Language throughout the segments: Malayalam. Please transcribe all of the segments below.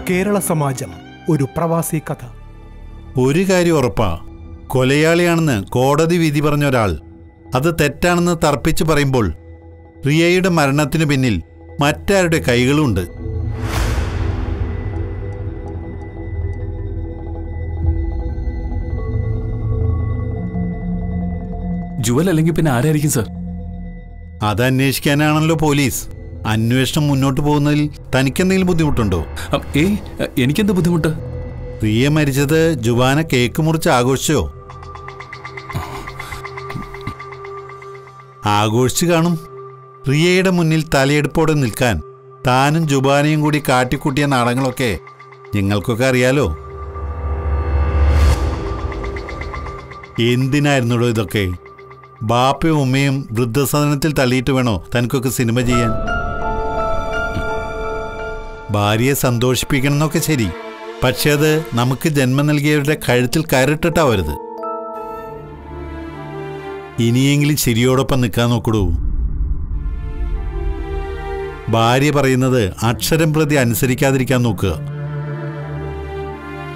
കേരള സമാജം ഒരു പ്രവാസി കഥ ഒരു കാര്യം ഉറപ്പാ കൊലയാളിയാണെന്ന് കോടതി വിധി പറഞ്ഞ ഒരാൾ അത് തെറ്റാണെന്ന് തർപ്പിച്ച് പറയുമ്പോൾ റിയയുടെ മരണത്തിന് പിന്നിൽ മറ്റാരുടെ കൈകളുണ്ട് ജുവൽ അല്ലെങ്കിൽ പിന്നെ ആരായിരിക്കും സർ അത് അന്വേഷിക്കാനാണല്ലോ പോലീസ് അന്വേഷണം മുന്നോട്ട് പോകുന്നതിൽ തനിക്കെന്തെങ്കിലും ബുദ്ധിമുട്ടുണ്ടോ അം, ഏയ് എനിക്കെന്ത് ബുദ്ധിമുട്ട് റിയ മരിച്ചത് ജുവാന കേക്ക് മുറിച്ച് ആഘോഷിച്ചോ ആഘോഷിച്ചു കാണും റിയയുടെ മുന്നിൽ തലയെടുപ്പോടെ നിൽക്കാൻ താനും ജുബാനയും കൂടി കാട്ടിക്കൂട്ടിയ നാടകങ്ങളൊക്കെ നിങ്ങൾക്കൊക്കെ അറിയാലോ എന്തിനായിരുന്നുള്ളൂ ഇതൊക്കെ ബാപ്പയും ഉമ്മയും വൃദ്ധസദനത്തിൽ തള്ളിയിട്ട് വേണോ തനിക്കൊക്കെ സിനിമ ചെയ്യാൻ ഭാര്യയെ സന്തോഷിപ്പിക്കണമെന്നൊക്കെ ശരി പക്ഷെ അത് നമുക്ക് ജന്മം നൽകിയവരുടെ കഴുത്തിൽ കയറിട്ടിട്ടാവരുത് ഇനിയെങ്കിലും ശരിയോടൊപ്പം നിൽക്കാൻ നോക്കടൂ ഭാര്യ പറയുന്നത് അക്ഷരം പ്രതി അനുസരിക്കാതിരിക്കാൻ നോക്കുക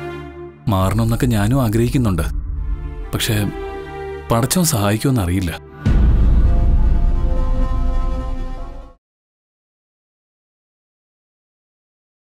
മാറണമെന്നൊക്കെ ഞാനും ആഗ്രഹിക്കുന്നുണ്ട് പക്ഷേ പടച്ചവൻ സഹായിക്കുമെന്ന് അറിയില്ല